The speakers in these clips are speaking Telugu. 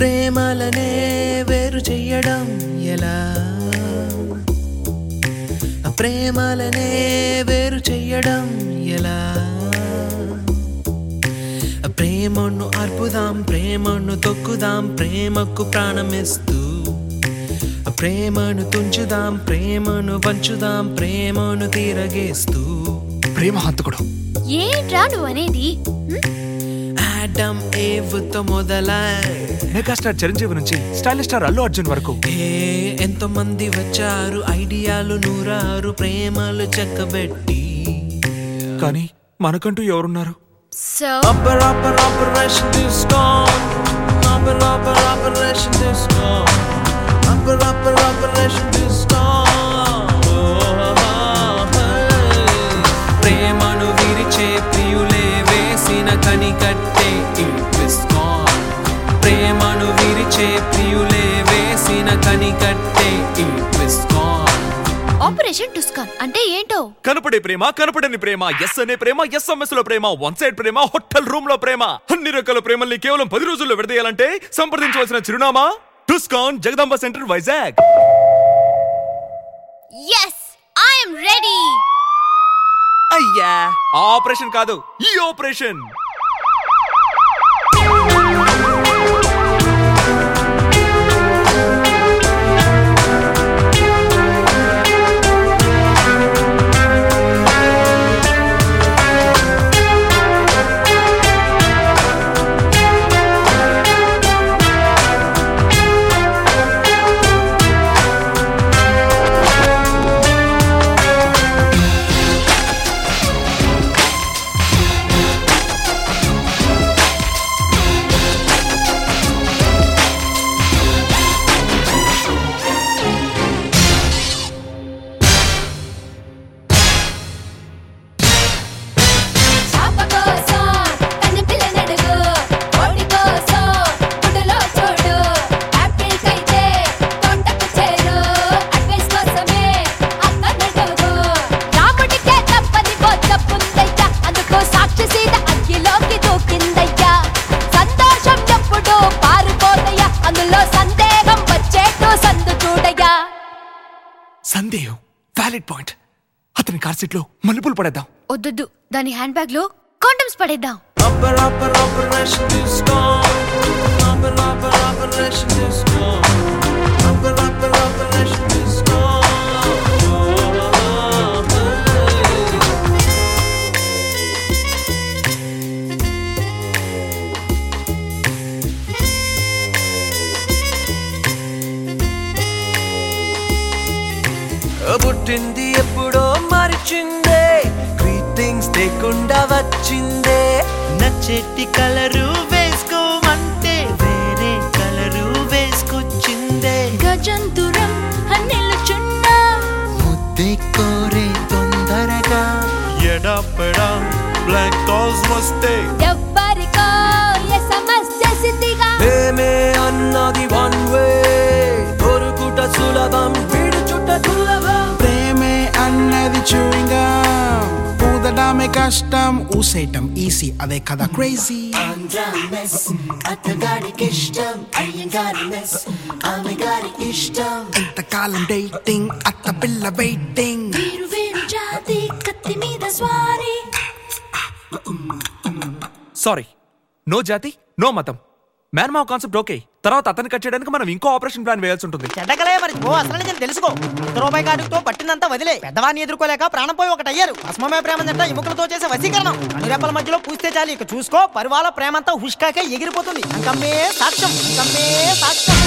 ప్రేమలనే వేరు చెయ్యడం ఎలా ప్రేమలనే వేరు చెయ్యడం ఎలా ప్రేమను అర్పుదాం ప్రేమను తొక్కుదాం ప్రేమకు ప్రాణమిస్తూ ప్రేమను తుంచుదాం ప్రేమను పంచుదాం ప్రేమను తిరగేస్తూ ప్రేమ హంతకుడు ఏంట్రా నువ్వు అనేది ఆడమ్ ఏవుతో మొదలై మెగాస్టార్ చిరంజీవి నుంచి స్టైలిష్ స్టార్ అల్లు అర్జున్ వరకు ఏ ఎంతో మంది వచ్చారు ఐడియాలు నూరారు ప్రేమలు చక్కబెట్టి కానీ మనకంటూ ఎవరున్నారు so Upper, upper, operation discount. Upper, upper, operation discount. Upper, upper, operation discount. ప్రేమను విరిచే ప్రియులే వేసిన కనికట్టే ఈ డిస్కౌంట్ ప్రేమను విరిచే ప్రియులే వేసిన కనికట్టే ఈ డిస్కౌంట్ ఆపరేషన్ టుస్కాన్ అంటే ఏంటో కనపడే ప్రేమ కనపడని ప్రేమ ఎస్ అనే ప్రేమ ఎస్ఎంఎస్ లో ప్రేమ వన్ సైడ్ ప్రేమ హోటల్ రూమ్ లో ప్రేమ అన్ని రకాల ప్రేమల్ని కేవలం పది రోజుల్లో విడదీయాలంటే సంప్రదించవలసిన చిరునామా Tuscan Jagadamba centre Vizag yes I'm ready అయ్యా ఆ ఆపరేషన్ కాదు ఈ ఆపరేషన్ చాప కోసం కన్ను పిల్లనడుగు కోడి కోసం గుడ్డులో చూడు యాపిల్ కైతే తోటకు చేరు అడ్వైస్ కోసమే అక్కడడుగు రాముడికే తప్పని తప్పుందయ్యా అందుకు సాక్షి సీత అగ్గిలోకి దూకిందయ్యా సంతోషం ఎప్పుడు పారిపోతయ్యా అందులో సందేహం వచ్చేట్టు సందు చూడయ్యా సందేహం వ్యాలిడ్ పాయింట్ అతని కార్ సీట్ లో మలుపులు పడేద్దాం వద్దొద్దు దాని హ్యాండ్ బ్యాగ్ లో కాండమ్స్ పడేద్దాం Upper, upper, operation discount. Upper, upper, operation discount. Upper, upper, operation discount. పుట్టింది ఎప్పుడో మరిచిందే గ్రీటింగ్స్ లేకుండా వచ్చిందే నచ్చేటి కలరు వేసుకోమంటే వేరే కలరు వేసుకొచ్చిందే గజంతురం నిలుచున్నా ముద్దే కోరే తొందరగా ఎడపెడా బ్లాక్ కాల్స్ వస్తే ఎవ్వరికో ఏ సమస్య సిద్ధిగా ప్రేమే అన్నది వన్ వే దొరుకుట సులభం విడుచుట సులభం ప్రేమే అన్నది చూయింగా ఊదడమే కష్టం ఊసేయటం ఈసీ అదే కదా క్రేజీ ఎంతకాలం డేటింగ్ అత్త పిల్ల వెయిటింగ్ వేరు వేరు జాతి కత్తి మీద స్వారీ సారీ నో జాతి నో మతం మేనమావ కాన్సెప్ట్ ఓకే తర్వాత అతన్ని కట్ చేయడానికి మనం ఇంకో ఆపరేషన్ ప్లాన్ వేయాల్సి ఉంటుంది చెడ్డకలే మరి ఓ అసలు నిజం తెలుసుకో ఉత్త రూపాయి కాటుతో పట్టినంతా వదిలే పెద్దవాన్ని ఎదుర్కోలేక ప్రాణం పోయి ఒకటి అయ్యారు భస్మమే ప్రేమందంట ఎముకలతో చేసే వశీకరణం అనురెప్పల మధ్యలో పూస్తే చాలు ఇక చూసుకో పరివాల ప్రేమంతా హుష్కాకే ఎగిరిపోతుంది అంకమ్మే సాక్ష్యం అంకమ్మే సాక్ష్యం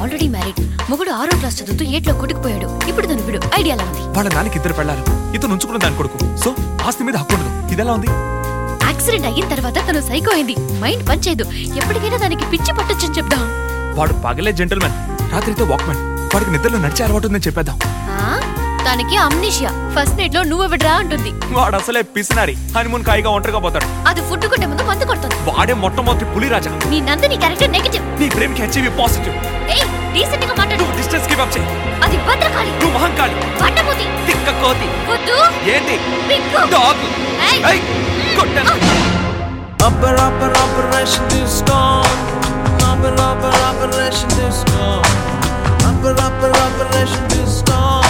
ఆల్రెడీ మ్యారీడ్ మొగుడు ఆరో క్లాస్ చదువుతూ ఏట్లో కొట్టుకుపోయాడు ఇప్పుడు తను విడు ఐడియా ఎలా ఉంది వాళ్ళ నాన్నకి ఇద్దరు పెళ్ళారు ఇతను ఉంచుకున్న దాని కొడుకు సో ఆస్తి మీద హక్కు ఉండదు ఇదెలా ఉంది యాక్సిడెంట్ అయిన తర్వాత తను సైకో అయింది మైండ్ పనిచేయదు ఎప్పటికైనా దానికి పిచ్చి పట్టొచ్చని చెప్దాం వాడు పగలే జెంటల్మెన్ రాత్రితో వాక్మెన్ వాడికి నిద్రలో నడిచే అలవాటు ఉందని చెప్పేద్దాం ఆ? దానికి అమ్నిషియా ఫస్ట్ నైట్ లో నువ్వు విడరా అంటుంది వాడు అసలే పిసినారి హనుమూన్ కాయిగా ఒంటరిగా పోతాడు అది ఫుడ్ కొట్టే ముందు మందు కొడుతుంది వాడే మొట్టమొదటి పులిరాజా నీ నందిని క్యారెక్టర్ నెగటివ్ నీ ప్రేమికి హెచ్ఐవి పాజిటివ్ ఏయ్ డీసెంట్ గా మాట్లాడు నువ్వు డిస్టెన్స్ గివ్ అప్ చేయి అది భద్రకాళి నువ్వు మహంకాళి వంటమూతి తిక్క కోతి వద్దు ఏంటి పిక్కు డాగ్ ఏయ్. ఏయ్, కొట్టాను. Upper, upper, operation discount. Upper, upper, operation discount. Upper, upper, operation discount.